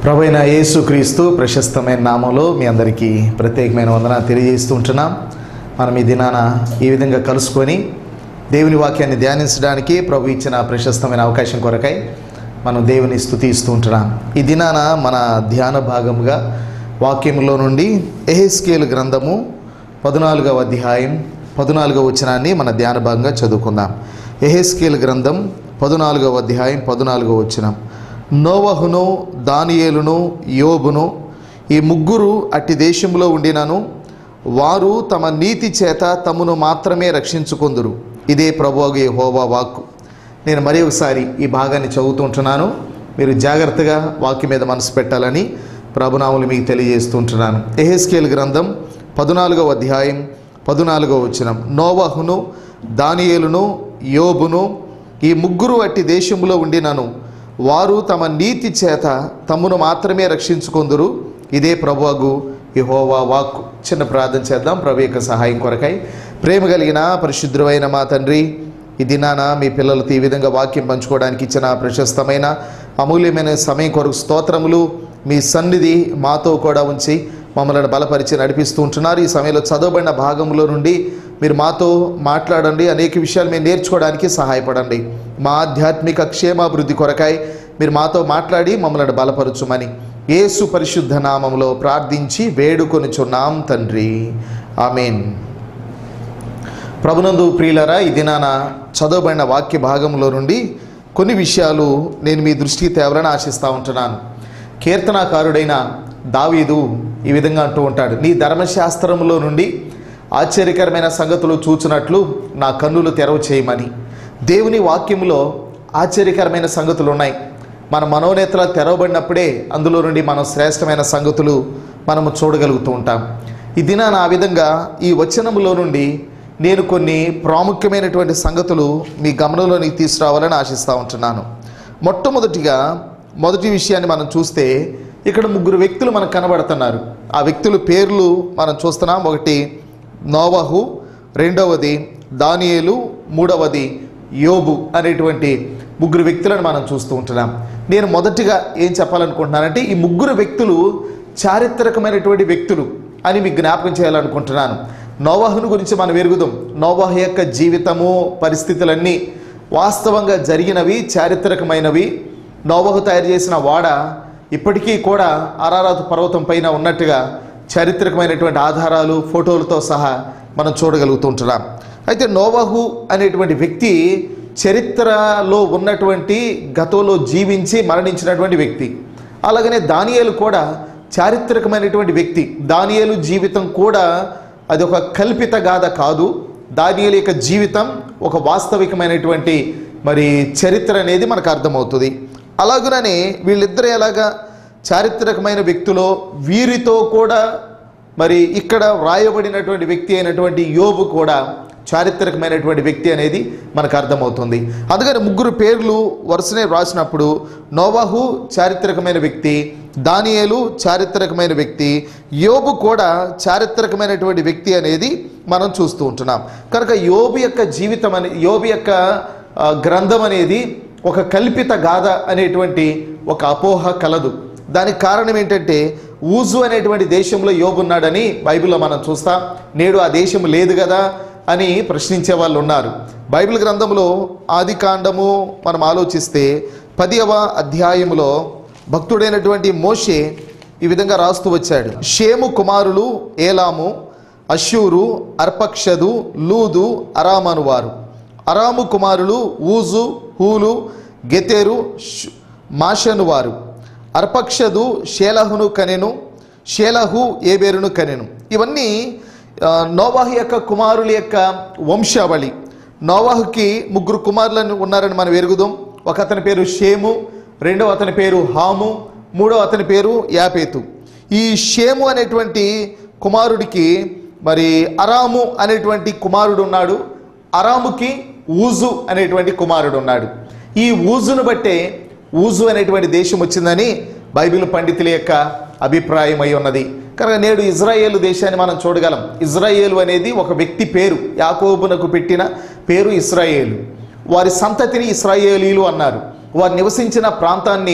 ప్రభైన యేసుక్రీస్తు ప్రశస్తమైన నామంలో మీ అందరికీ ప్రత్యేకమైన వందన తెలియజేస్తూ ఉంటున్నాం మనం ఈ దినాన ఈ విధంగా కలుసుకొని దేవుని వాక్యాన్ని ధ్యానించడానికి ప్రభు ఇచ్చిన ప్రశస్తమైన అవకాశం కొరకై మనం దేవుని స్తుతిస్తూ ఉంటున్నాం ఈ దినాన మన ధ్యాన భాగముగా వాక్యంలో నుండి ఎహెస్కేల్ గ్రంథము పద్నాలుగవ అధ్యాయం పద్నాలుగవ వచనాన్ని మన ధ్యాన భాగంగా చదువుకుందాం ఎహెస్కేల్ గ్రంథం పద్నాలుగవ అధ్యాయం పద్నాలుగవ వచనం నోవహును దానియేలును యోబును ఈ ముగ్గురు అట్టి దేశంలో ఉండినను వారు తమ నీతి చేత తమను మాత్రమే రక్షించుకొందురు ఇదే ప్రభువు హోవా వాక్కు నేను మరి ఒకసారి ఈ భాగాన్ని చదువుతుంటున్నాను మీరు జాగ్రత్తగా వాక్యం మీద మనసు పెట్టాలని ప్రభునాములు మీకు తెలియజేస్తుంటున్నాను ఎహెస్కేల్ గ్రంథం పద్నాలుగవ అధ్యాయం పద్నాలుగవ వచనం నోవహును దానియేలును యోబును ఈ ముగ్గురు అట్టి దేశంలో ఉండినను వారు తమ నీతి చేత తమను మాత్రమే రక్షించుకొందురు ఇదే ప్రభువగు యెహోవా వాక్కు చిన్న ప్రార్థన చేద్దాం ప్రభు యొక్క సహాయం కొరకై ప్రేమ కలిగిన పరిశుద్ధమైన మా తండ్రి ఈ దినాన మీ పిల్లలతో ఈ విధంగా వాక్యం పంచుకోవడానికి ఇచ్చిన ప్రశస్తమైన అమూల్యమైన సమయం కొరకు స్తోత్రములు మీ సన్నిధి మాతో కూడా ఉంచి మమ్మల్ని బలపరిచి నడిపిస్తూ ఉంటున్నారు ఈ సమయంలో చదవబడిన భాగంలో నుండి మీరు మాతో మాట్లాడండి అనేక విషయాలు మేము నేర్చుకోవడానికి సహాయపడండి మా ఆధ్యాత్మిక క్షేమాభివృద్ధి కొరకై మీరు మాతో మాట్లాడి మమ్మల్ని బలపరచుమని యేసు పరిశుద్ధ నామంలో ప్రార్థించి వేడుకొనిచున్నాం తండ్రి ఆమెన్ ప్రభునందు ప్రియులరా ఈ దినాన చదవబడిన వాక్య భాగంలో నుండి కొన్ని విషయాలు నేను మీ దృష్టికి తేవాలని ఆశిస్తూ ఉంటున్నాను కీర్తనాకారుడైన దావీదు ఈ విధంగా అంటూ ఉంటాడు నీ ధర్మశాస్త్రంలో నుండి ఆశ్చర్యకరమైన సంగతులు చూచినట్లు నా కన్నులు తెరవ చేయమని దేవుని వాక్యములో ఆశ్చర్యకరమైన సంగతులు ఉన్నాయి మన మనోనేతల తెరవబడినప్పుడే అందులో నుండి మనం శ్రేష్టమైన సంగతులు మనము చూడగలుగుతూ ఉంటాం ఈ దినాన ఆ విధంగా ఈ వచనములో నుండి నేను కొన్ని ప్రాముఖ్యమైనటువంటి సంగతులు మీ గమనంలోనికి తీసుకురావాలని ఆశిస్తూ ఉంటున్నాను మొట్టమొదటిగా మొదటి విషయాన్ని మనం చూస్తే ఇక్కడ ముగ్గురు వ్యక్తులు మనకు కనబడుతున్నారు ఆ వ్యక్తుల పేర్లు మనం చూస్తున్నాం ఒకటి నోవహు రెండవది దానియేలు మూడవది యోబు అనేటువంటి ముగ్గురు వ్యక్తులను మనం చూస్తూ ఉంటున్నాం నేను మొదటిగా ఏం చెప్పాలనుకుంటున్నానంటే ఈ ముగ్గురు వ్యక్తులు చారిత్రకమైనటువంటి వ్యక్తులు అని మీకు జ్ఞాపకం చేయాలనుకుంటున్నాను నోవాహును గురించి మనం ఎరుగుదాం నోవాహు యొక్క జీవితము పరిస్థితులన్నీ వాస్తవంగా జరిగినవి చారిత్రకమైనవి నోవాహు తయారు చేసిన వాడ ఇప్పటికీ కూడా అరారాతు పర్వతం పైన ఉన్నట్టుగా చారిత్రకమైనటువంటి ఆధారాలు ఫోటోలతో సహా మనం చూడగలుగుతుంటున్నాం అయితే నోవాహు అనేటువంటి వ్యక్తి చరిత్రలో ఉన్నటువంటి గతంలో జీవించి మరణించినటువంటి వ్యక్తి అలాగనే దానియేలు కూడా చారిత్రకమైనటువంటి వ్యక్తి దానియేలు జీవితం కూడా అది ఒక కల్పిత గాథ కాదు దానియేలు యొక్క జీవితం ఒక వాస్తవికమైనటువంటి మరి చరిత్ర అనేది మనకు అర్థమవుతుంది అలాగుననే వీళ్ళిద్దరు ఎలాగా చారిత్రకమైన వ్యక్తులో వీరితో కూడా మరి ఇక్కడ వ్రాయబడినటువంటి వ్యక్తి అయినటువంటి యోబు కూడా చారిత్రకమైనటువంటి వ్యక్తి అనేది మనకు అర్థమవుతుంది అందుకని ముగ్గురు పేర్లు వరుసనే వ్రాసినప్పుడు నోవాహు చారిత్రకమైన వ్యక్తి దానియేలు చారిత్రకమైన వ్యక్తి యోబు కూడా చారిత్రకమైనటువంటి వ్యక్తి అనేది మనం చూస్తూ ఉంటున్నాం కనుక యోబు యొక్క జీవితం అనే యోబు యొక్క ఆ, గ్రంథం అనేది ఒక కల్పిత గాథ అనేటువంటి ఒక అపోహ కలదు దానికి కారణం ఏంటంటే ఊజు అనేటువంటి దేశంలో యోబున్నాడని బైబిల్లో మనం చూస్తాం నేడు ఆ దేశం లేదు కదా అని ప్రశ్నించే వాళ్ళు ఉన్నారు బైబిల్ గ్రంథంలో ఆది కాండము మనం ఆలోచిస్తే పదివ అధ్యాయములో భక్తుడైనటువంటి మోషే ఈ విధంగా రాస్తూ వచ్చాడు షేము కుమారులు ఏలాము అషూరు అర్పక్షదు లూదు అరామను వారు అరాము కుమారులు ఊజు హూలు గెతెరు షు- మాషను వారు అర్పక్షదు షేలహును కనెను షేలహు ఏబేరును కనెను ఇవన్నీ ఆ, నోవాహు యొక్క కుమారుల యొక్క వంశావళి నోవాహుకి ముగ్గురు కుమారులను ఉన్నారని మనం ఎరుగుదాం ఒక అతని పేరు షేము రెండవ అతని పేరు హాము మూడవ అతని పేరు యాపేతు ఈ షేము అనేటువంటి కుమారుడికి మరి అరాము అనేటువంటి కుమారుడు ఉన్నాడు అరాముకి ఊజు అనేటువంటి కుమారుడు ఉన్నాడు ఈ ఊజును బట్టే ఊజు అనేటువంటి దేశం వచ్చిందని బైబిల్ పండితుల యొక్క అభిప్రాయం అయి ఉన్నది కనుక నేడు ఇజ్రాయేలు దేశాన్ని మనం చూడగలం ఇజ్రాయేలు అనేది ఒక వ్యక్తి పేరు యాకోబునకు పెట్టిన పేరు ఇస్రాయేలు వారి సంతతిని ఇస్రాయేలీలు అన్నారు వారు నివసించిన ప్రాంతాన్ని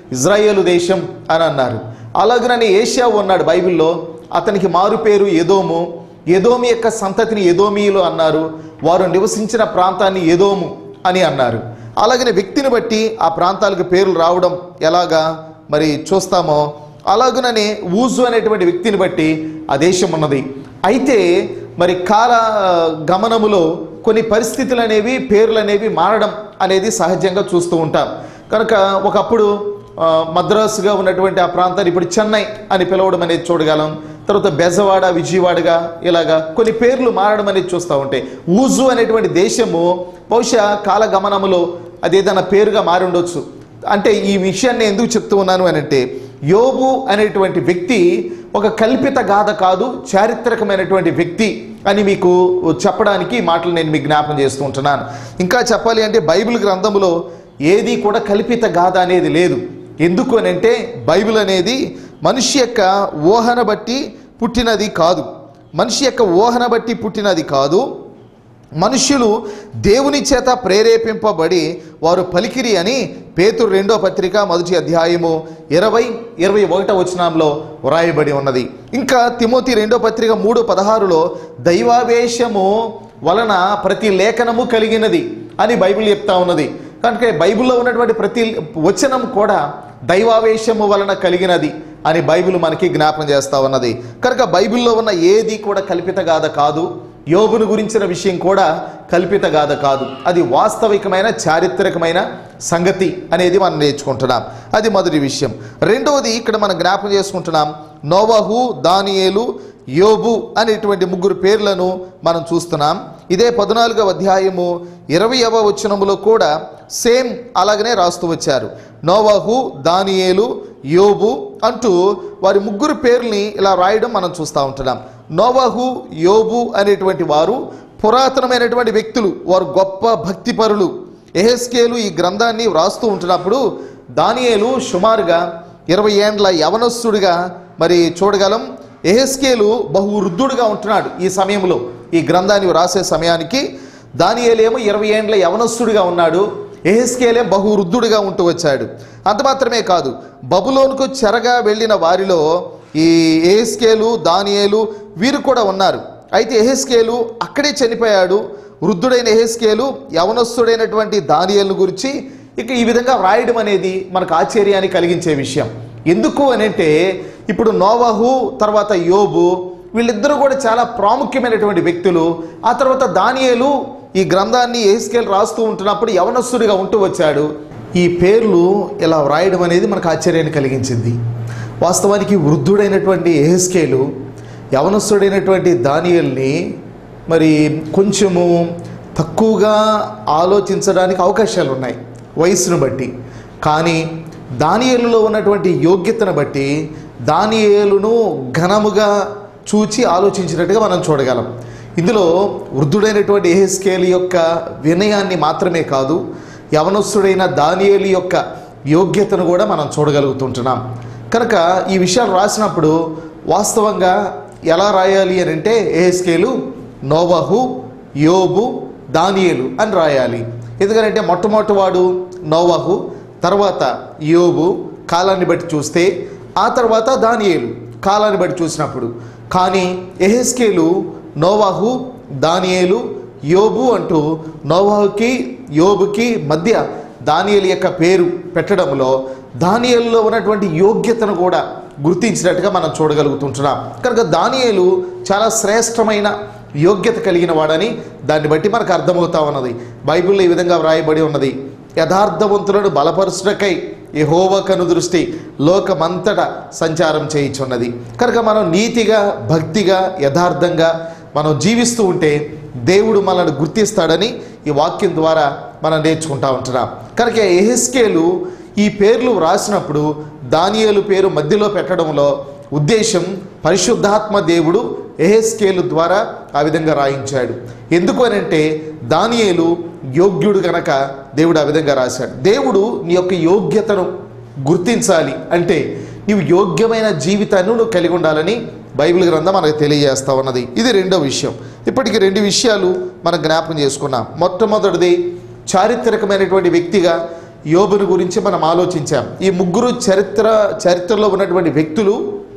ఇజ్రాయేలు దేశం అని అన్నారు అలాగనని ఏషియా ఉన్నాడు బైబిల్లో అతనికి మారు పేరు ఎదోము ఎదోమి యొక్క సంతతిని ఎదోమీయులు అన్నారు వారు నివసించిన ప్రాంతాన్ని ఎదోము అని అన్నారు అలాగనే వ్యక్తిని బట్టి ఆ ప్రాంతాలకు పేర్లు రావడం ఎలాగా మరి చూస్తామో అలాగుననే ఊజు అనేటువంటి వ్యక్తిని బట్టి ఆ దేశం ఉన్నది అయితే మరి కాల గమనములో కొన్ని పరిస్థితులు అనేవి పేర్లు అనేవి మారడం అనేది సహజంగా చూస్తూ ఉంటాం కనుక ఒకప్పుడు ఆ, మద్రాసుగా ఉన్నటువంటి ఆ ప్రాంతాన్ని ఇప్పుడు చెన్నై అని పిలవడం అనేది చూడగలం తర్వాత బెజవాడ విజయవాడగా ఇలాగా కొన్ని పేర్లు మారడం అనేది చూస్తూ ఉంటాయి ఊజు అనేటువంటి దేశము బహుశా కాలగమనములో అది ఏదైనా పేరుగా మారి ఉండొచ్చు అంటే ఈ విషయాన్ని ఎందుకు చెప్తూ ఉన్నాను అని అంటే యోబు అనేటువంటి వ్యక్తి ఒక కల్పిత గాథ కాదు చారిత్రకమైనటువంటి వ్యక్తి అని మీకు చెప్పడానికి ఈ మాటలు నేను మీకు జ్ఞాపం చేస్తూ ఉంటున్నాను ఇంకా చెప్పాలి అంటే బైబిల్ గ్రంథంలో ఏది కూడా కల్పిత గాథ అనేది లేదు ఎందుకు అని అంటే బైబిల్ అనేది మనిషి యొక్క ఊహన బట్టి పుట్టినది కాదు మనిషి యొక్క ఊహన బట్టి పుట్టినది కాదు మనుష్యులు దేవుని చేత ప్రేరేపింపబడి వారు పలికిరి అని పేతురు రెండో పత్రిక మొదటి అధ్యాయము ఇరవై ఇరవై ఒకటో వచనంలో వ్రాయబడి ఉన్నది ఇంకా తిమోతి రెండో పత్రిక మూడు పదహారులో దైవావేశము వలన ప్రతి లేఖనము కలిగినది అని బైబిల్ చెప్తా ఉన్నది కనుక బైబిల్లో ఉన్నటువంటి ప్రతి వచనం కూడా దైవావేశము వలన కలిగినది అని బైబిల్ మనకి జ్ఞాపం చేస్తా ఉన్నది కనుక బైబిల్లో ఉన్న ఏది కూడా కల్పిత గాథ కాదు యోబును గురించిన విషయం కూడా కల్పిత గాథ కాదు అది వాస్తవికమైన చారిత్రకమైన సంగతి అనేది మనం నేర్చుకుంటున్నాం అది మొదటి విషయం రెండవది ఇక్కడ మనం జ్ఞాపం చేసుకుంటున్నాం నోవహు దానియేలు యోబు అనేటువంటి ముగ్గురు పేర్లను మనం చూస్తున్నాం ఇదే పద్నాలుగవ అధ్యాయము ఇరవయవ వచనములో కూడా సేమ్ అలాగనే రాస్తూ వచ్చారు నోవహు దానియేలు యోబు అంటూ వారి ముగ్గురు పేర్లని ఇలా రాయడం మనం చూస్తూ ఉంటున్నాం నోవహు యోబు అనేటువంటి వారు పురాతనమైనటువంటి వ్యక్తులు వారు గొప్ప భక్తిపరులు ఎహెస్కేలు ఈ గ్రంథాన్ని వ్రాస్తూ ఉంటున్నప్పుడు దానియేలు సుమారుగా ఇరవై ఏండ్ల యవనస్తుడిగా మరి చూడగలం ఎహెస్కేలు బహు వృద్ధుడుగా ఉంటున్నాడు ఈ సమయంలో ఈ గ్రంథాన్ని వ్రాసే సమయానికి దానియేలేమో ఇరవై ఏండ్ల యవనస్తుడిగా ఉన్నాడు ఎహెస్కేలే బహు వృద్ధుడిగా ఉంటూ వచ్చాడు అంత మాత్రమే కాదు బబులోనుకు చెరగా వెళ్ళిన వారిలో ఈ ఎహెస్కేలు దానియేలు వీరు కూడా ఉన్నారు అయితే ఎహెస్కేలు అక్కడే చనిపోయాడు వృద్ధుడైన ఎహెస్కేలు యవనస్తుడైనటువంటి దానియేలు గురించి ఇక ఈ విధంగా వ్రాయడం అనేది మనకు ఆశ్చర్యాన్ని కలిగించే విషయం ఎందుకు అని అంటే ఇప్పుడు నోవహు తర్వాత యోబు వీళ్ళిద్దరూ కూడా చాలా ప్రాముఖ్యమైనటువంటి వ్యక్తులు ఆ తర్వాత దానియేలు ఈ గ్రంథాన్ని ఎహెస్కేల్ రాస్తూ ఉంటున్నప్పుడు యవనస్తుడిగా ఉంటూ వచ్చాడు ఈ పేర్లు ఇలా వ్రాయడం అనేది మనకు ఆశ్చర్యాన్ని కలిగించింది వాస్తవానికి వృద్ధుడైనటువంటి ఎహెస్కేలు యవనస్తుడైనటువంటి దానియల్ని మరి కొంచెము తక్కువగా ఆలోచించడానికి అవకాశాలు ఉన్నాయి వయసును బట్టి కానీ దానియేలులో ఉన్నటువంటి యోగ్యతను బట్టి దానియేలును ఘనముగా చూచి ఆలోచించినట్టుగా మనం చూడగలం ఇందులో వృద్ధుడైనటువంటి ఎహెస్కేల్ యొక్క వినయాన్ని మాత్రమే కాదు యవనస్తుడైన దానియేలు యొక్క యోగ్యతను కూడా మనం చూడగలుగుతుంటున్నాం కనుక ఈ విషయాలు రాసినప్పుడు వాస్తవంగా ఎలా రాయాలి అని అంటే ఏహెస్కేలు నోవహు యోబు దానియేలు అని రాయాలి ఎందుకంటే మొట్టమొదటి వాడు నోవహు తర్వాత యోబు కాలాన్ని బట్టి చూస్తే ఆ తర్వాత దానియేలు కాలాన్ని బట్టి చూసినప్పుడు కానీ ఎహెస్కేలు నోవాహు దానియేలు యోబు అంటూ నోవాహుకి యోబుకి మధ్య దానియేలు యొక్క పేరు పెట్టడంలో దానియేలులో ఉన్నటువంటి యోగ్యతను కూడా గుర్తించినట్టుగా మనం చూడగలుగుతుంటున్నాం కనుక దానియేలు చాలా శ్రేష్టమైన యోగ్యత కలిగిన వాడని దాన్ని బట్టి మనకు అర్థమవుతా ఉన్నది బైబిల్లో ఈ విధంగా వ్రాయబడి ఉన్నది యథార్థవంతులను బలపరుచుటకై యెహోవా కను దృష్టి లోకమంతటా సంచారం చేయించున్నది కనుక మనం నీతిగా భక్తిగా యథార్థంగా మనం జీవిస్తూ ఉంటే దేవుడు మనల్ని గుర్తిస్తాడని ఈ వాక్యం ద్వారా మనం నేర్చుకుంటా ఉంటున్నాం కనుక ఎహెస్కేలు ఈ పేర్లు వ్రాసినప్పుడు దానియేలు పేరు మధ్యలో పెట్టడంలో ఉద్దేశం పరిశుద్ధాత్మ దేవుడు ఎహెస్కేలు ద్వారా ఆ విధంగా రాయించాడు ఎందుకు అని అంటే దానియేలు యోగ్యుడు గనక దేవుడు ఆ విధంగా రాశాడు దేవుడు నీ యొక్క యోగ్యతను గుర్తించాలి అంటే నీవు యోగ్యమైన జీవితాన్ని నువ్వు కలిగి ఉండాలని బైబిల్ గ్రంథం మనకు తెలియజేస్తా ఉన్నది ఇది రెండో విషయం ఇప్పటికి రెండు విషయాలు మనం జ్ఞాపకం చేసుకున్నాం మొట్టమొదటిది చారిత్రకమైనటువంటి వ్యక్తిగా యోబుని గురించి మనం ఆలోచించాం ఈ ముగ్గురు చరిత్ర చరిత్రలో ఉన్నటువంటి వ్యక్తులు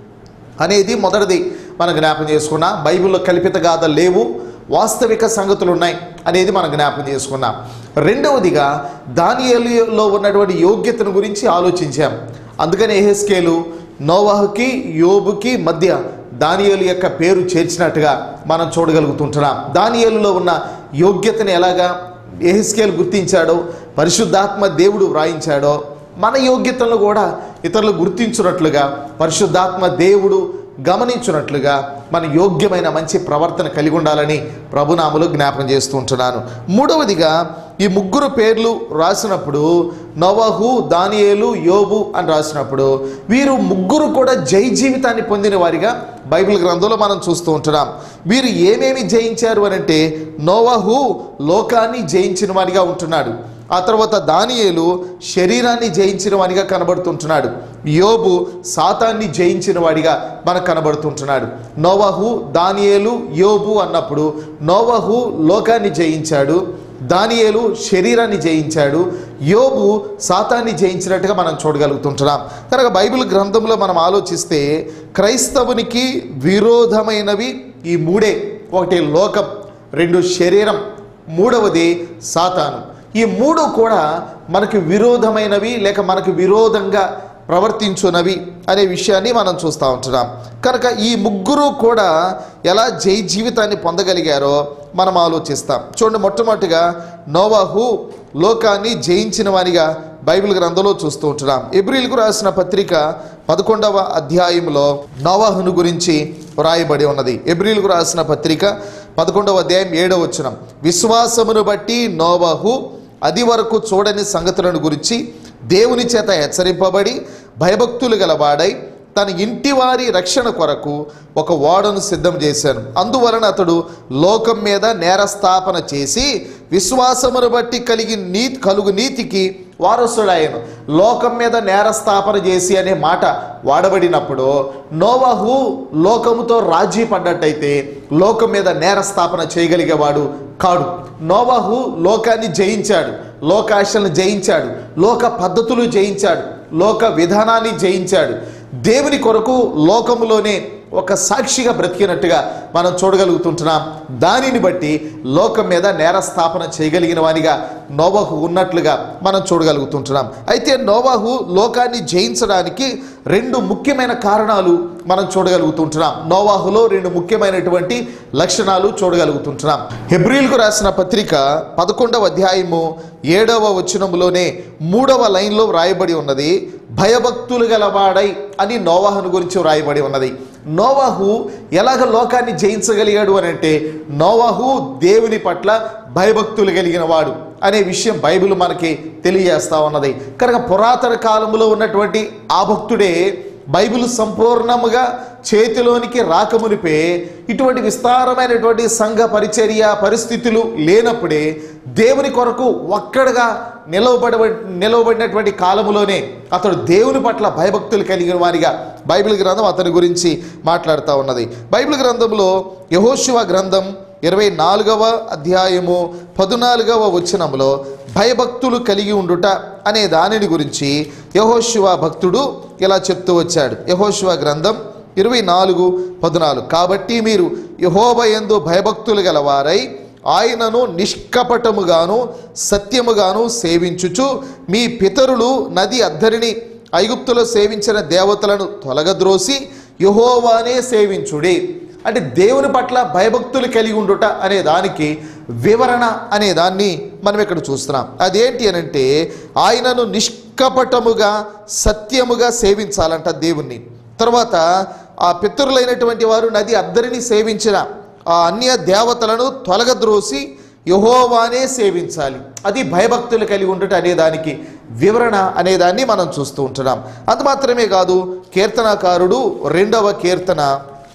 అనేది మొదటిది మనం జ్ఞాపం చేసుకున్నాం బైబిల్లో కల్పిత గాథలు లేవు వాస్తవిక సంగతులు ఉన్నాయి అనేది మనం జ్ఞాపం చేసుకున్నాం రెండవదిగా దానియేలులో ఉన్నటువంటి యోగ్యతను గురించి ఆలోచించాం అందుకని ఎహెస్కేలు నోవాహుకి యోబుకి మధ్య దానియేలు యొక్క పేరు చేర్చినట్టుగా మనం చూడగలుగుతుంటున్నాం దానియేలులో ఉన్న యోగ్యతను ఎలాగా ఎహెస్కేలు గుర్తించాడో పరిశుద్ధాత్మ దేవుడు వ్రాయించాడో మన యోగ్యతలను కూడా ఇతరులు గుర్తించున్నట్లుగా పరిశుద్ధాత్మ దేవుడు గమనించున్నట్లుగా మన యోగ్యమైన మంచి ప్రవర్తన కలిగి ఉండాలని ప్రభునాములు జ్ఞాపకం చేస్తూ ఉంటున్నాను మూడవదిగా ఈ ముగ్గురు పేర్లు రాసినప్పుడు నవహు దానియేలు యోబు అని రాసినప్పుడు వీరు ముగ్గురు కూడా జై జీవితాన్ని పొందిన వారిగా బైబిల్ గ్రంథంలో మనం చూస్తూ ఉంటున్నాం వీరు ఏమేమి జయించారు అని అంటే నోవహు లోకాన్ని జయించిన వారిగా ఉంటున్నాడు ఆ తర్వాత దానియేలు శరీరాన్ని జయించిన వాడిగా కనబడుతుంటున్నాడు యోబు సాతాన్ని జయించిన వాడిగా మనకు కనబడుతుంటున్నాడు నోవహు దానియేలు యోబు అన్నప్పుడు నోవహు లోకాన్ని జయించాడు దానియేలు శరీరాన్ని జయించాడు యోబు సాతాన్ని జయించినట్టుగా మనం చూడగలుగుతుంటున్నాం కనుక బైబిల్ గ్రంథంలో మనం ఆలోచిస్తే క్రైస్తవునికి విరోధమైనవి ఈ మూడే ఒకటి లోకం రెండు శరీరం మూడవది సాతాను ఈ మూడు కూడా మనకి విరోధమైనవి లేక మనకు విరోధంగా ప్రవర్తించునవి అనే విషయాన్ని మనం చూస్తూ ఉంటున్నాం కనుక ఈ ముగ్గురు కూడా ఎలా జై జీవితాన్ని పొందగలిగారో మనం ఆలోచిస్తాం చూడండి మొట్టమొదటిగా నోవాహు లోకాన్ని జయించిన వానిగా బైబిల్ గ్రంథంలో చూస్తూ ఉంటున్నాం ఎబ్రిల్కు రాసిన పత్రిక పదకొండవ అధ్యాయంలో నోవాహును గురించి వ్రాయబడి ఉన్నది ఎబ్రిల్కు రాసిన పత్రిక పదకొండవ అధ్యాయం ఏడవ వచనం విశ్వాసమును బట్టి నోవాహు అది వరకు చూడని సంగతులను గురించి దేవుని చేత హెచ్చరింపబడి భయభక్తులు గలవాడై తన ఇంటి వారి రక్షణ కొరకు ఒక ఓడను సిద్ధం చేశాను అందువలన అతడు లోకం మీద నేరస్థాపన చేసి విశ్వాసమును బట్టి కలిగి నీ కలుగు నీతికి వారసుడాయను లోకం మీద నేరస్థాపన చేసి అనే మాట వాడబడినప్పుడు నోవాహు లోకముతో రాజీ పడ్డట్టయితే లోకం మీద నేరస్థాపన చేయగలిగేవాడు కాడు నోవాహు లోకాన్ని జయించాడు లోకాశలను జయించాడు లోక పద్ధతులు జయించాడు లోక విధానాన్ని జయించాడు దేవుని కొరకు లోకములోనే ఒక సాక్షిగా బ్రతికినట్టుగా మనం చూడగలుగుతుంటున్నాం దానిని బట్టి లోకం మీద నేరస్థాపన చేయగలిగిన వానిగా నోవాహు ఉన్నట్లుగా మనం చూడగలుగుతుంటున్నాం అయితే నోవాహు లోకాన్ని జయించడానికి రెండు ముఖ్యమైన కారణాలు మనం చూడగలుగుతుంటున్నాం నోవాహులో రెండు ముఖ్యమైనటువంటి లక్షణాలు చూడగలుగుతుంటున్నాం హెబ్రిల్కు రాసిన పత్రిక పదకొండవ అధ్యాయము ఏడవ వచనంలోనే మూడవ లైన్లో వ్రాయబడి ఉన్నది భయభక్తులు గలవాడై అని నోవాహును గురించి వ్రాయబడి ఉన్నది నోవాహు ఎలాగ లోకాన్ని జయించగలిగాడు అని అంటే నోవాహు దేవుని పట్ల భయభక్తులు కలిగిన వాడు అనే విషయం బైబిల్ మనకి తెలియజేస్తా ఉన్నది కనుక పురాతన కాలంలో ఉన్నటువంటి ఆ భక్తుడే బైబిల్ సంపూర్ణముగా చేతిలోనికి రాకమునిపే ఇటువంటి విస్తారమైనటువంటి సంఘ పరిచర్య పరిస్థితులు లేనప్పుడే దేవుని కొరకు ఒక్కడుగా నిలవబడ నిలవబడినటువంటి కాలములోనే అతడు దేవుని పట్ల భయభక్తులు కలిగిన వారిగా బైబిల్ గ్రంథం అతని గురించి మాట్లాడుతూ ఉన్నది బైబిల్ గ్రంథంలో యహోశివ గ్రంథం ఇరవై నాలుగవ అధ్యాయము పదునాలుగవ వచనంలో భయభక్తులు కలిగి ఉండుట అనే దానిని గురించి యహోశివ భక్తుడు ఇలా చెప్తూ వచ్చాడు యహోశివ గ్రంథం ఇరవై నాలుగు పద్నాలుగు కాబట్టి మీరు యహోబ యందు భయభక్తులు గలవారై ఆయనను నిష్కపటముగాను సత్యముగాను సేవించుచు మీ పితరులు నది అద్దరిని ఐగుప్తులో సేవించిన దేవతలను తొలగద్రోసి యహోవానే సేవించుడి అంటే దేవుని పట్ల భయభక్తులు కలిగి ఉండుట అనే దానికి వివరణ అనే దాన్ని మనం ఇక్కడ చూస్తున్నాం అదేంటి అని అంటే ఆయనను నిష్కపటముగా సత్యముగా సేవించాలంట దేవుణ్ణి తర్వాత ఆ పితరులైనటువంటి వారు నది అద్దరిని సేవించిన ఆ అన్య దేవతలను తొలగద్రోసి యహోవానే సేవించాలి అది భయభక్తులు కలిగి ఉండటం అనే దానికి వివరణ అనే దాన్ని మనం చూస్తూ ఉంటున్నాం అంత మాత్రమే కాదు కీర్తనాకారుడు రెండవ కీర్తన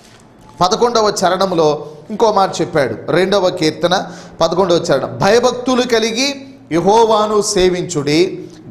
పదకొండవ చరణంలో ఇంకో మాట చెప్పాడు రెండవ కీర్తన పదకొండవ చరణం భయభక్తులు కలిగి యహోవాను సేవించుడి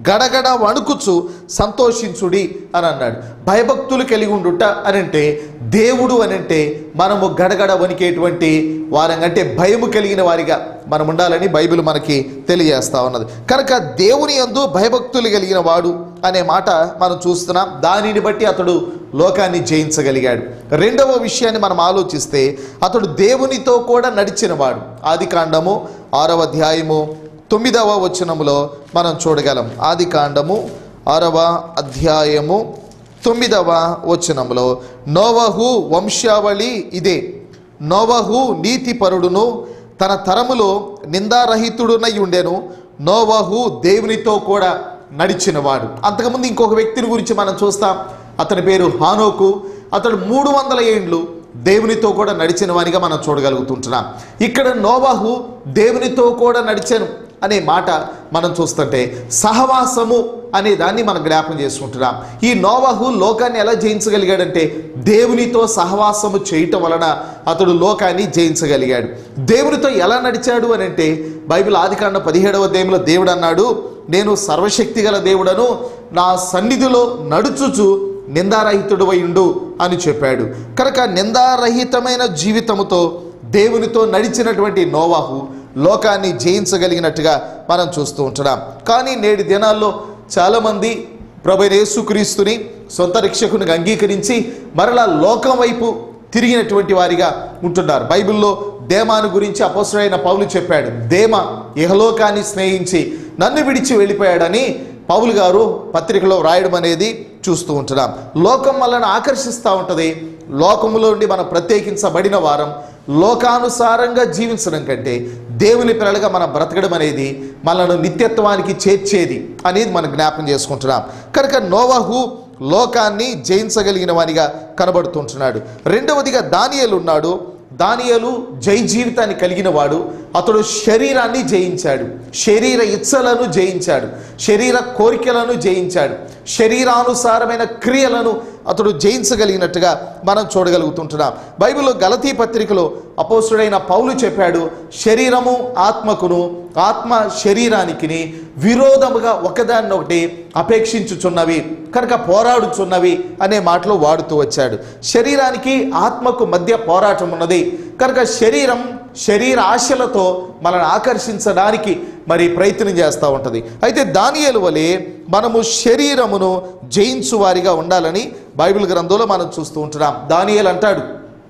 గడగడ వణుకుచు సంతోషించుడి అని అన్నాడు భయభక్తులు కలిగి ఉండుట అని అంటే దేవుడు అని అంటే మనము గడగడ వణికేటువంటి వారంగంటే భయము కలిగిన వారిగా మనం ఉండాలని బైబిల్ మనకి తెలియజేస్తా ఉన్నది కనుక దేవుని యందు భయభక్తులు కలిగిన వాడు అనే మాట మనం చూస్తున్నాం దానిని బట్టి అతడు లోకాన్ని జయించగలిగాడు రెండవ విషయాన్ని మనం ఆలోచిస్తే అతడు దేవునితో కూడా నడిచినవాడు ఆది కాండము ఆరవ అధ్యాయము తొమ్మిదవ వచనములో మనం చూడగలం ఆది కాండము ఆరవ అధ్యాయము తొమ్మిదవ వచనములో నోవహు వంశావళి ఇదే నోవహు నీతిపరుడును తన తరములో నిందారహితుడునై ఉండెను నోవహు దేవునితో కూడా నడిచినవాడు అంతకుముందు ఇంకొక వ్యక్తిని గురించి మనం చూస్తాం అతని పేరు హానోకు అతడు మూడు వందల ఏండ్లు దేవునితో కూడా నడిచిన వానిగా మనం చూడగలుగుతుంటున్నాం ఇక్కడ నోవాహు దేవునితో కూడా నడిచాను అనే మాట మనం చూస్తుంటే సహవాసము అనే దాన్ని మనం జ్ఞాపం చేసుకుంటున్నాం ఈ నోవాహు లోకాన్ని ఎలా జయించగలిగాడంటే దేవునితో సహవాసము చేయటం వలన అతడు లోకాన్ని జయించగలిగాడు దేవునితో ఎలా నడిచాడు అని అంటే బైబిల్ ఆదికాండ పదిహేడవ దేవులో దేవుడు అన్నాడు నేను సర్వశక్తి గల దేవుడను నా సన్నిధిలో నడుచుచు నిందారహితుడు ఉండు అని చెప్పాడు కనుక నిందారహితమైన జీవితముతో దేవునితో నడిచినటువంటి నోవాహు లోకాన్ని జయించగలిగినట్టుగా మనం చూస్తూ ఉంటున్నాం కానీ నేటి దినాల్లో చాలామంది ప్రభు యేసుక్రీస్తుని సొంత రక్షకునికి అంగీకరించి మరలా లోకం వైపు తిరిగినటువంటి వారిగా ఉంటున్నారు బైబిల్లో దేమాను గురించి అపోసరైన పౌలు చెప్పాడు దేమ ఇహలోకాన్ని స్నేహించి నన్ను విడిచి వెళ్ళిపోయాడని పౌలు గారు పత్రికలో రాయడం అనేది చూస్తూ ఉంటున్నాం లోకం మనల్ని ఆకర్షిస్తూ ఉంటుంది లోకములో నుండి మనం ప్రత్యేకించబడిన వారం లోకానుసారంగా జీవించడం కంటే దేవుని పిల్లలుగా మనం బ్రతకడం అనేది మనల్ని నిత్యత్వానికి చేర్చేది అనేది మనం జ్ఞాపం చేసుకుంటున్నాం కనుక నోవాహు లోకాన్ని జయించగలిగిన వానిగా కనబడుతుంటున్నాడు రెండవదిగా దానియేలు ఉన్నాడు దానియేలు జై జీవితాన్ని కలిగిన వాడు అతడు శరీరాన్ని జయించాడు శరీర ఇచ్చలను జయించాడు శరీర కోరికలను జయించాడు శరీరానుసారమైన క్రియలను అతడు జయించగలిగినట్టుగా మనం చూడగలుగుతుంటున్నాం బైబిల్లో గలతీ పత్రికలో అపోసుడైన పౌలు చెప్పాడు శరీరము ఆత్మకును ఆత్మ శరీరానికి విరోధముగా ఒకదాన్నొకటి అపేక్షించుచున్నవి కనుక పోరాడుచున్నవి అనే మాటలు వాడుతూ వచ్చాడు శరీరానికి ఆత్మకు మధ్య పోరాటం ఉన్నది కనుక శరీరం శరీర ఆశలతో మనల్ని ఆకర్షించడానికి మరి ప్రయత్నం చేస్తూ ఉంటుంది అయితే దానియేలు వలె మనము శరీరమును జయించు వారిగా ఉండాలని బైబిల్ గ్రంథంలో మనం చూస్తూ ఉంటున్నాం దానియేలు అంటాడు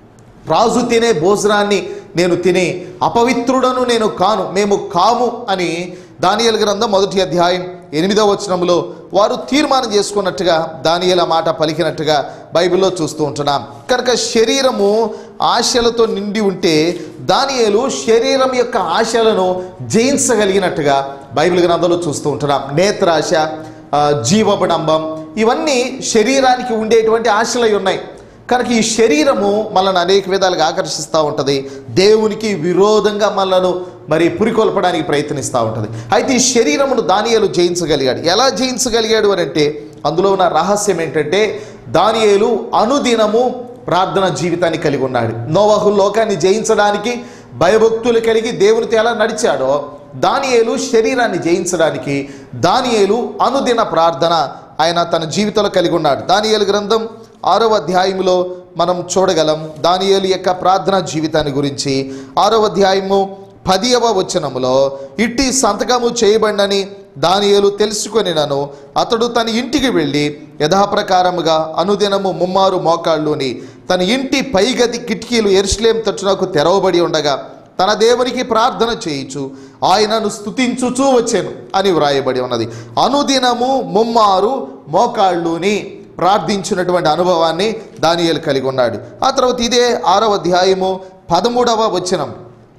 రాజు తినే భోజనాన్ని నేను తిని అపవిత్రుడను నేను కాను మేము కాము అని దానియేలు గ్రంథం మొదటి అధ్యాయం ఎనిమిదవ వచనంలో వారు తీర్మానం చేసుకున్నట్టుగా దానియేల మాట పలికినట్టుగా బైబిల్లో చూస్తూ ఉంటున్నాం కనుక శరీరము ఆశలతో నిండి ఉంటే దానియేలు శరీరం యొక్క ఆశలను జయించగలిగినట్టుగా బైబిల్ గ్రంథంలో చూస్తూ ఉంటున్నాం నేత్రాశ ఆ, జీవబడంబం ఇవన్నీ శరీరానికి ఉండేటువంటి ఆశలై ఉన్నాయి కనుక ఈ శరీరము మనల్ని అనేక విధాలుగా ఆకర్షిస్తూ ఉంటుంది దేవునికి విరోధంగా మనలను మరి పురికొల్పడానికి ప్రయత్నిస్తూ ఉంటుంది అయితే ఈ శరీరమును దానియేలు జయించగలిగాడు ఎలా జయించగలిగాడు అని అంటే అందులో ఉన్న రహస్యం ఏంటంటే దానియేలు అనుదినము ప్రార్థన జీవితాన్ని కలిగి ఉన్నాడు నోవహు లోకాన్ని జయించడానికి భయభక్తులు కలిగి దేవునితో ఎలా నడిచాడో దానియేలు శరీరాన్ని జయించడానికి దానియేలు అనుదిన ప్రార్థన ఆయన తన జీవితంలో కలిగి ఉన్నాడు దానియేలు గ్రంథం ఆరవ అధ్యాయములో మనం చూడగలం దానియేలు యొక్క ప్రార్థనా జీవితాన్ని గురించి ఆరవ అధ్యాయము పదియవ వచనములో ఇట్టి సంతకము చేయబడినని దానియేలు తెలుసుకొని నన్ను అతడు తన ఇంటికి వెళ్ళి యథాప్రకారముగా అనుదినము ముమ్మారు మోకాళ్ళుని తన ఇంటి పైగది కిటికీలు ఎరుసలేం తట్టునకు తెరవబడి ఉండగా తన దేవునికి ప్రార్థన చేయించు ఆయనను స్తుతించుచూ వచ్చాను అని వ్రాయబడి ఉన్నది అనుదినము ముమ్మారు మోకాళ్ళుని ప్రార్థించినటువంటి అనుభవాన్ని దానియేలు కలిగి ఉన్నాడు ఆ తర్వాత ఇదే ఆరవ అధ్యాయము పదమూడవ వచనం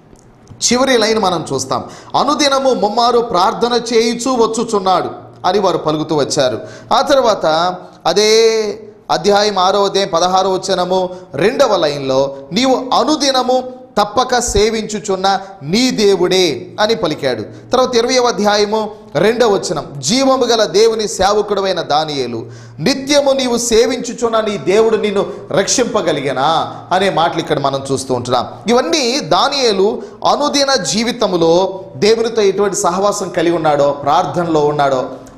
చివరి లైన్ మనం చూస్తాం అనుదినము ముమ్మారు ప్రార్థన చేయుచూ వచ్చుచున్నాడు అని వారు పలుకుతూ వచ్చారు ఆ తర్వాత అదే అధ్యాయం ఆరో అధ్యాయం పదహారో వచనము రెండవ లైన్లో నీవు అనుదినము తప్పక సేవించుచున్న నీ దేవుడే అని పలికాడు తర్వాత ఇరవై అధ్యాయము రెండవ వచనం జీవము గల దేవుని సేవకుడమైన దానియేలు నిత్యము నీవు సేవించుచున్న నీ దేవుడు నిన్ను రక్షింపగలిగనా అనే మాటలు ఇక్కడ మనం చూస్తూ ఉంటున్నాం ఇవన్నీ దానియేలు అనుదిన జీవితములో దేవునితో ఎటువంటి సహవాసం కలిగి ఉన్నాడో ప్రార్థనలో ఉన్నాడో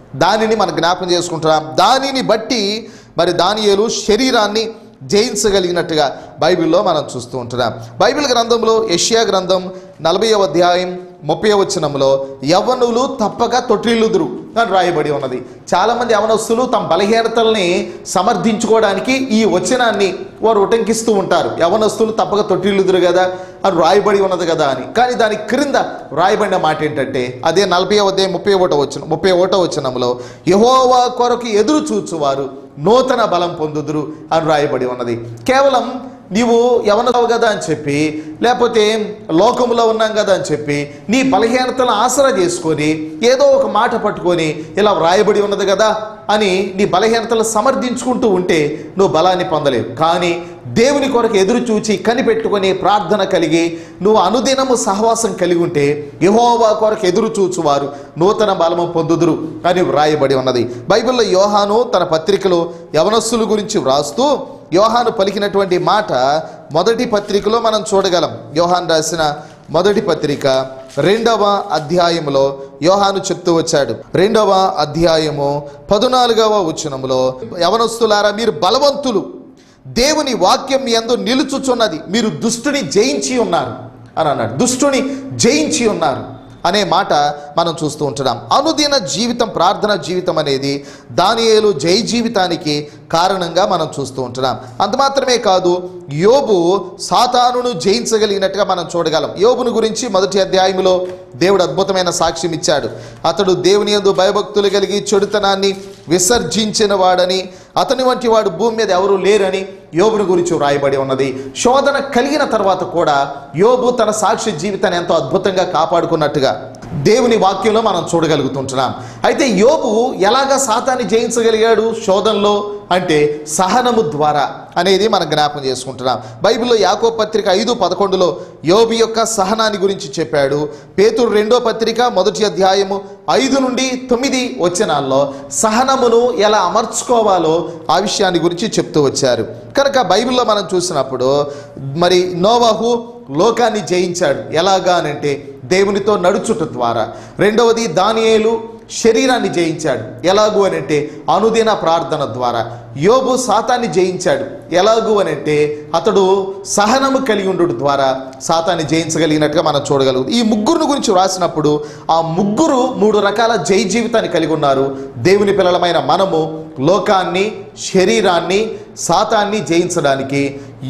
దానిని మనం జ్ఞాపకం చేసుకుంటున్నాం దానిని బట్టి మరి దానియేలు శరీరాన్ని జయించగలిగినట్టుగా బైబిల్లో మనం చూస్తూ ఉంటున్నాం బైబిల్ గ్రంథంలో యష్యా గ్రంథం నలభై అధ్యాయం ముప్పై వచనంలో యవ్వనులు తప్పక తొట్టిల్లుదురు అని రాయబడి ఉన్నది చాలామంది యవనస్తులు తమ బలహీనతల్ని సమర్థించుకోవడానికి ఈ వచనాన్ని వారు ఉటంకిస్తూ ఉంటారు యవనస్తులు తప్పక తొట్టిల్లుదురు కదా అని రాయబడి ఉన్నది కదా అని కానీ దాని క్రింద రాయబడిన మాట ఏంటంటే అదే నలభై అధ్యాయం ముప్పై ఒకటో వచ్చిన ముప్పై ఒకటో వచనంలో యహోవా కొరకు ఎదురు చూచువారు నూతన బలం పొందుదురు అని రాయబడి ఉన్నది కేవలం నీవు యవనవు కదా అని చెప్పి లేకపోతే లోకంలో ఉన్నాం కదా అని చెప్పి నీ బలహీనతలను ఆసరా చేసుకొని ఏదో ఒక మాట పట్టుకొని ఇలా వ్రాయబడి ఉన్నది కదా అని నీ బలహీనతలు సమర్థించుకుంటూ ఉంటే నువ్వు బలాన్ని పొందలేవు కానీ దేవుని కొరకు ఎదురు చూచి కనిపెట్టుకొని ప్రార్థన కలిగి నువ్వు అనుదినము సహవాసం కలిగి ఉంటే యహోవా కొరకు ఎదురు చూచువారు నూతన బలము పొందుదురు అని వ్రాయబడి ఉన్నది బైబిల్లో యోహాను తన పత్రికలో యవనస్సుల గురించి వ్రాస్తూ యోహాను పలికినటువంటి మాట మొదటి పత్రికలో మనం చూడగలం యోహాన్ రాసిన మొదటి పత్రిక రెండవ అధ్యాయములో యోహాను చెప్తూ వచ్చాడు రెండవ అధ్యాయము పదునాలుగవ వచనములో యవనస్తులారా మీరు బలవంతులు దేవుని వాక్యం మీ యందు నిలుచుచున్నది మీరు దుష్టుని జయించి ఉన్నారు అని అన్నాడు దుష్టుని జయించి ఉన్నారు అనే మాట మనం చూస్తూ ఉంటున్నాం అనుదిన జీవితం ప్రార్థన జీవితం అనేది దానియేలు జై జీవితానికి కారణంగా మనం చూస్తూ ఉంటున్నాం అంత మాత్రమే కాదు యోబు సాతానును జయించగలిగినట్టుగా మనం చూడగలం యోబును గురించి మొదటి అధ్యాయంలో దేవుడు అద్భుతమైన సాక్ష్యం ఇచ్చాడు అతడు దేవుని యందు భయభక్తులు కలిగి చెడుతనాన్ని విసర్జించిన వాడని అతని వంటి వాడు భూమి మీద ఎవరూ లేరని యోబుని గురించి వ్రాయబడి ఉన్నది శోధన కలిగిన తర్వాత కూడా యోబు తన సాక్షి జీవితాన్ని ఎంతో అద్భుతంగా కాపాడుకున్నట్టుగా దేవుని వాక్యంలో మనం చూడగలుగుతుంటున్నాం అయితే యోబు ఎలాగా సాతాన్ని జయించగలిగాడు శోధనలో అంటే సహనము ద్వారా అనేది మనం జ్ఞాపకం చేసుకుంటున్నాం బైబిల్లో యాకో పత్రిక ఐదు పదకొండులో యోబు యొక్క సహనాన్ని గురించి చెప్పాడు పేతురు రెండో పత్రిక మొదటి అధ్యాయము ఐదు నుండి తొమ్మిది వచనాల్లో సహనమును ఎలా అమర్చుకోవాలో ఆ విషయాన్ని గురించి చెప్తూ వచ్చారు కనుక బైబిల్లో మనం చూసినప్పుడు మరి నోవాహు లోకాన్ని జయించాడు ఎలాగా అనంటే దేవునితో నడుచుట ద్వారా రెండవది దానియేలు శరీరాన్ని జయించాడు ఎలాగూ అనంటే అనుదిన ప్రార్థన ద్వారా యోబు సాతాన్ని జయించాడు ఎలాగూ అనంటే అతడు సహనము కలిగి ఉండు ద్వారా సాతాన్ని జయించగలిగినట్టుగా మనం చూడగలుగు ఈ ముగ్గురు గురించి వ్రాసినప్పుడు ఆ ముగ్గురు మూడు రకాల జై జీవితాన్ని కలిగి ఉన్నారు దేవుని పిల్లలమైన మనము లోకాన్ని శరీరాన్ని సాతాన్ని జయించడానికి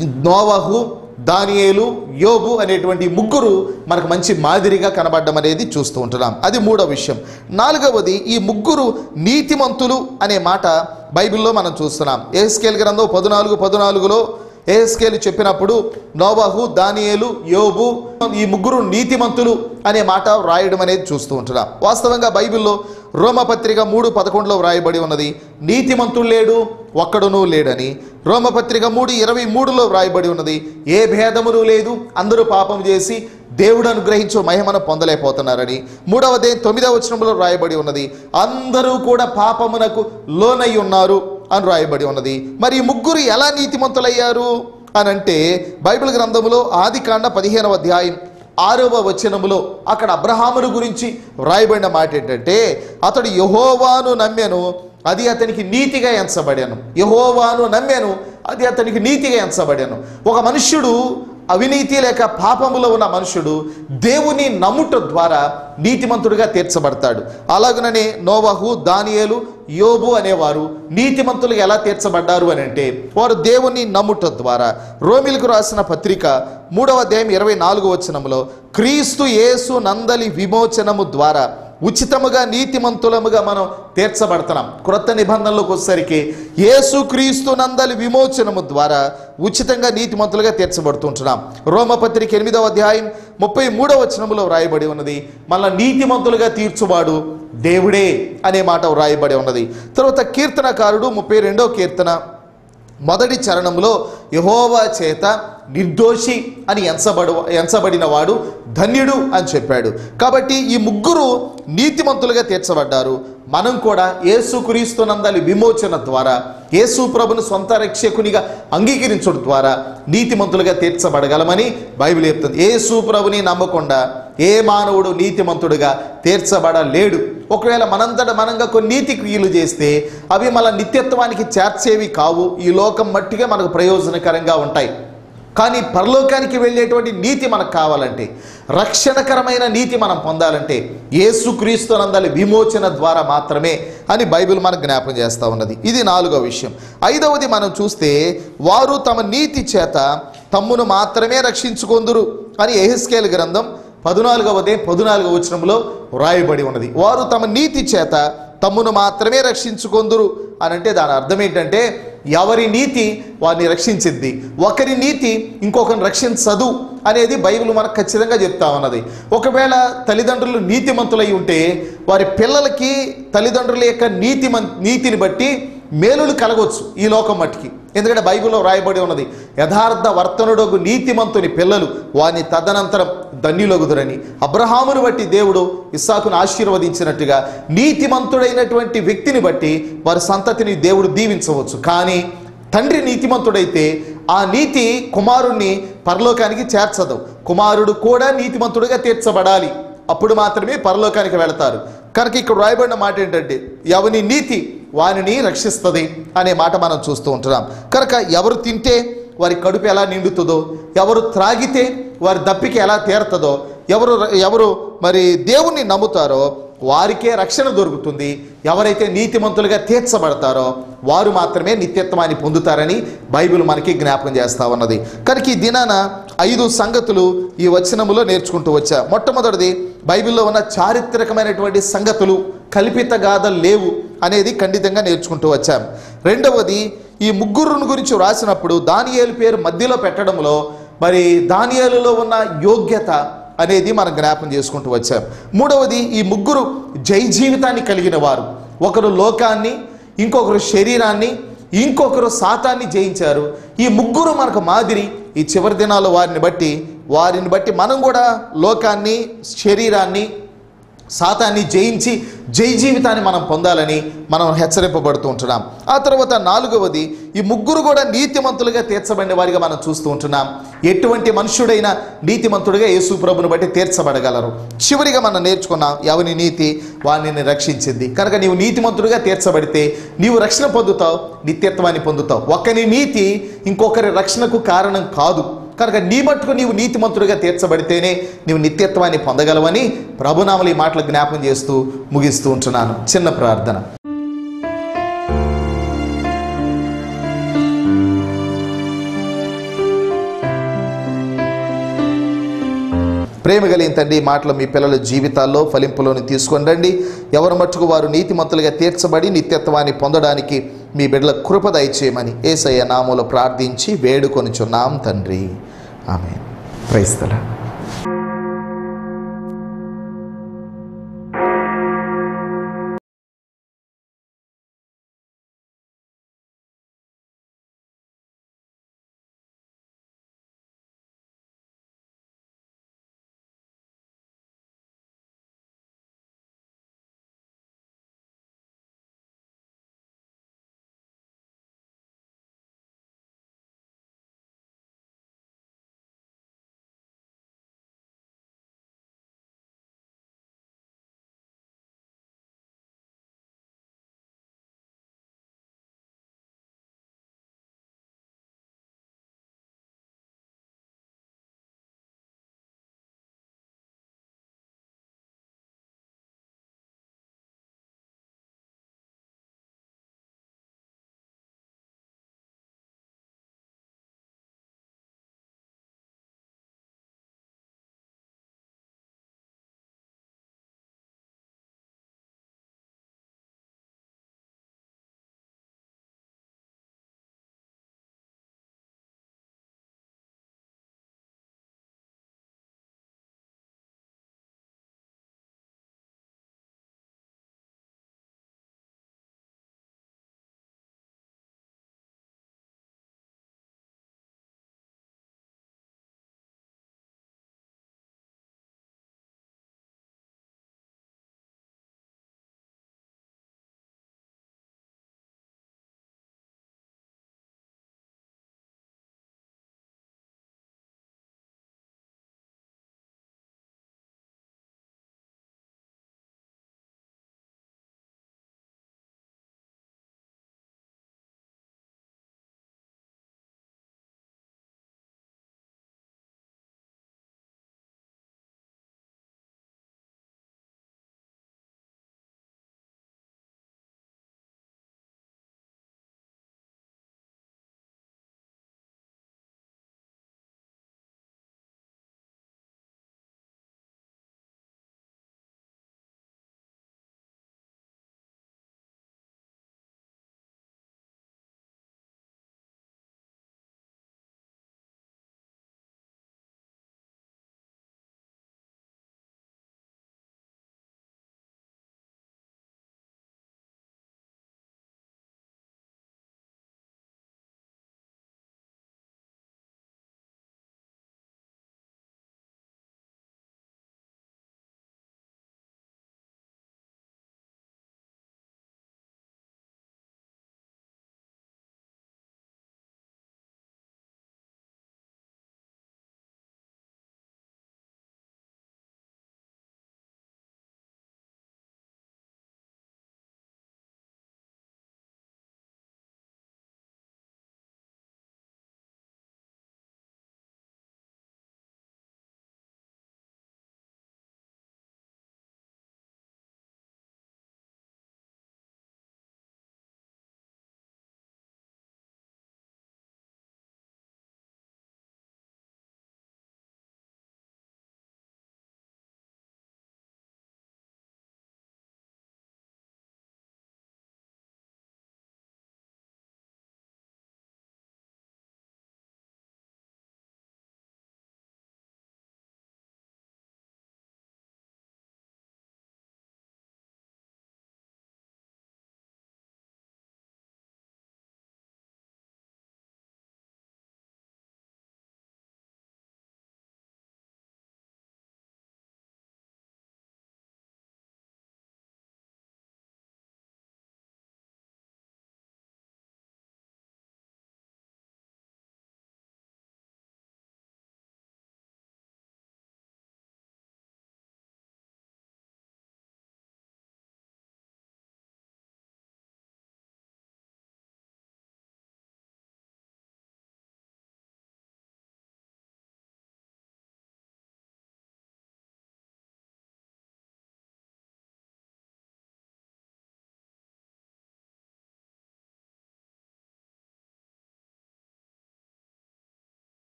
నోవహు దానియేలు యోబు అనేటువంటి ముగ్గురు మనకు మంచి మాదిరిగా కనబడడం అనేది చూస్తూ ఉంటున్నాం అది మూడో విషయం నాలుగవది ఈ ముగ్గురు నీతిమంతులు అనే మాట బైబిల్లో మనం చూస్తున్నాం ఏస్కేల్ గ్రంథం పద్నాలుగు పద్నాలుగులో ఏస్కేలు చెప్పినప్పుడు నోవాహు దానియేలు యోబు ఈ ముగ్గురు నీతిమంతులు అనే మాట వ్రాయడం అనేది చూస్తూ ఉంటున్నాం వాస్తవంగా బైబిల్లో రోమపత్రిక మూడు పదకొండులో వ్రాయబడి ఉన్నది నీతిమంతుడు లేడు ఒక్కడునూ లేడని రోమపత్రిక మూడు ఇరవై మూడులో వ్రాయబడి ఉన్నది ఏ భేదమును లేదు అందరూ పాపం చేసి దేవుడు అనుగ్రహించు మహిమను పొందలేకపోతున్నారని మూడవదే తొమ్మిదవ వచనంలో రాయబడి ఉన్నది అందరూ కూడా పాపమునకు లోనై ఉన్నారు అని రాయబడి ఉన్నది మరి ఈ ముగ్గురు ఎలా నీతిమంతులయ్యారు అని అంటే బైబిల్ గ్రంథములో ఆది కాండ పదిహేనవ అధ్యాయం ఆరవ వచనములో అక్కడ అబ్రహామును గురించి వ్రాయబడిన మాట ఏంటంటే అతడు యహోవాను నమ్మెను అది అతనికి నీతిగా ఎంచబడాను యహోవాను నమ్మాను అది అతనికి నీతిగా ఎంచబడాను ఒక మనుష్యుడు అవినీతి లేక పాపములో ఉన్న మనుషుడు దేవుని నమ్ముట ద్వారా నీతిమంతుడిగా తీర్చబడతాడు అలాగననే నోవహు దానియేలు యోబు అనేవారు నీతిమంతులు ఎలా తీర్చబడ్డారు అని అంటే వారు దేవుని నమ్ముట ద్వారా రోమిలకు రాసిన పత్రిక మూడవ అధ్యాయం ఇరవై నాలుగు వచనములో క్రీస్తు యేసు నందలి విమోచనము ద్వారా ఉచితముగా నీతిమంతులముగా మనం తీర్చబడుతున్నాం క్రొత్త నిబంధనలోకి వచ్చేసరికి యేసు క్రీస్తు నందలి విమోచనము ద్వారా ఉచితంగా నీతిమంతులుగా తీర్చబడుతుంటున్నాం రోమపత్రిక ఎనిమిదవ అధ్యాయం ముప్పై మూడవ వచనములో వ్రాయబడి ఉన్నది మళ్ళా నీతిమంతులుగా తీర్చువాడు దేవుడే అనే మాట వ్రాయబడి ఉన్నది తర్వాత కీర్తనకారుడు ముప్పై రెండవ కీర్తన మొదటి చరణంలో యహోవా చేత నిర్దోషి అని ఎంచబడు ఎంచబడిన వాడు ధన్యుడు అని చెప్పాడు కాబట్టి ఈ ముగ్గురు నీతిమంతులుగా తీర్చబడ్డారు మనం కూడా యేసుక్రీస్తునందలి విమోచన ద్వారా యేసు ప్రభుని సొంత రక్షకునిగా అంగీకరించడం ద్వారా నీతిమంతులుగా తీర్చబడగలమని బైబిల్ చెప్తుంది యేసు ప్రభుని నమ్మకుండా ఏ మానవుడు నీతిమంతుడుగా తీర్చబడలేడు ఒకవేళ మనంతట మనంగా కొన్ని నీతి క్రియలు చేస్తే అవి మన నిత్యత్వానికి చేర్చేవి కావు ఈ లోకం మట్టిగా మనకు ప్రయోజనకరంగా ఉంటాయి కానీ పరలోకానికి వెళ్ళేటువంటి నీతి మనకు కావాలంటే రక్షణకరమైన నీతి మనం పొందాలంటే యేసుక్రీస్తునందలి విమోచన ద్వారా మాత్రమే అని బైబిల్ మనకు జ్ఞాపం చేస్తూ ఉన్నది ఇది నాలుగో విషయం ఐదవది మనం చూస్తే వారు తమ నీతి చేత తమ్మును మాత్రమే రక్షించుకొందురు అని ఎహెస్కేల్ గ్రంథం పదునాలుగవదే పదునాలుగవ వచనంలో వ్రాయబడి ఉన్నది వారు తమ నీతి చేత తమ్మును మాత్రమే రక్షించుకొందురు అని అంటే దాని అర్థం ఏంటంటే ఎవరి నీతి వారిని రక్షించింది ఒకరి నీతి ఇంకొకరిని రక్షించదు అనేది బైబిల్ మనకు ఖచ్చితంగా చెప్తా ఉన్నది ఒకవేళ తల్లిదండ్రులు నీతిమంతులై ఉంటే వారి పిల్లలకి తల్లిదండ్రుల యొక్క నీతి నీతిని బట్టి మేలులు కలగవచ్చు ఈ లోకం మట్టికి ఎందుకంటే బైబిల్లో రాయబడి ఉన్నది యథార్థ వర్తనుడకు నీతిమంతుని పిల్లలు వాని తదనంతరం ధన్యులగుదురని అబ్రహామును బట్టి దేవుడు ఇస్సాకును ఆశీర్వదించినట్టుగా నీతిమంతుడైనటువంటి వ్యక్తిని బట్టి వారి సంతతిని దేవుడు దీవించవచ్చు కానీ తండ్రి నీతిమంతుడైతే ఆ నీతి కుమారుణ్ణి పరలోకానికి చేర్చదు కుమారుడు కూడా నీతిమంతుడిగా తీర్చబడాలి అప్పుడు మాత్రమే పరలోకానికి వెళతారు కనుక ఇక్కడ రాయబడిన మాట ఏంటంటే ఎవని నీతి వానిని రక్షిస్తుంది అనే మాట మనం చూస్తూ ఉంటున్నాం కనుక ఎవరు తింటే వారి కడుపు ఎలా నిండుతుందో ఎవరు త్రాగితే వారి దప్పికి ఎలా తీరుతుందో ఎవరు ఎవరు మరి దేవుణ్ణి నమ్ముతారో వారికే రక్షణ దొరుకుతుంది ఎవరైతే నీతిమంతులుగా తీర్చబడతారో వారు మాత్రమే నిత్యత్వాన్ని పొందుతారని బైబిల్ మనకి జ్ఞాపకం చేస్తా ఉన్నది కనుక ఈ దినాన ఐదు సంగతులు ఈ వచనములో నేర్చుకుంటూ వచ్చా మొట్టమొదటిది బైబిల్లో ఉన్న చారిత్రకమైనటువంటి సంగతులు కల్పిత గాథలు లేవు అనేది ఖండితంగా నేర్చుకుంటూ వచ్చాం రెండవది ఈ ముగ్గురుని గురించి వ్రాసినప్పుడు దానియేలు పేరు మధ్యలో పెట్టడంలో మరి దానియేలులో ఉన్న యోగ్యత అనేది మనం జ్ఞాపం చేసుకుంటూ వచ్చాం మూడవది ఈ ముగ్గురు జై జీవితాన్ని కలిగిన వారు ఒకరు లోకాన్ని ఇంకొకరు శరీరాన్ని ఇంకొకరు సాతాన్ని జయించారు ఈ ముగ్గురు మనకు మాదిరి ఈ చివరి దినాల్లో వారిని బట్టి వారిని బట్టి మనం కూడా లోకాన్ని శరీరాన్ని సాతాన్ని జయించి జై జీవితాన్ని మనం పొందాలని మనం హెచ్చరింపబడుతూ ఉంటున్నాం ఆ తర్వాత నాలుగవది ఈ ముగ్గురు కూడా నీతిమంతులుగా తీర్చబడిన వారిగా మనం చూస్తూ ఉంటున్నాం ఎటువంటి మనుషుడైనా నీతిమంతుడిగా యేసు ప్రభుని బట్టి తీర్చబడగలరు చివరిగా మనం నేర్చుకున్నాం ఎవని నీతి వారిని రక్షించింది కనుక నీవు నీతిమంతుడిగా తీర్చబడితే నీవు రక్షణ పొందుతావు నిత్యత్వాన్ని పొందుతావు ఒకరి నీతి ఇంకొకరి రక్షణకు కారణం కాదు కనుక నీ మట్టుకు నీవు నీతిమంతుడిగా తీర్చబడితేనే నీవు నిత్యత్వాన్ని పొందగలవని ప్రభునామలు ఈ మాటలు జ్ఞాపం చేస్తూ ముగిస్తూ ఉంటున్నాను చిన్న ప్రార్థన ప్రేమ కలిగిన తండ్రి ఈ మాటలు మీ పిల్లల జీవితాల్లో ఫలింపులోని తీసుకొని రండి ఎవరి మట్టుకు వారు నీతిమంతులుగా తీర్చబడి నిత్యత్వాన్ని పొందడానికి మీ బిడ్డల కృప దయచేయమని ఏసయ్య నామూలో ప్రార్థించి వేడుకొనిచున్నాం తండ్రి ఆమె క్రైస్తల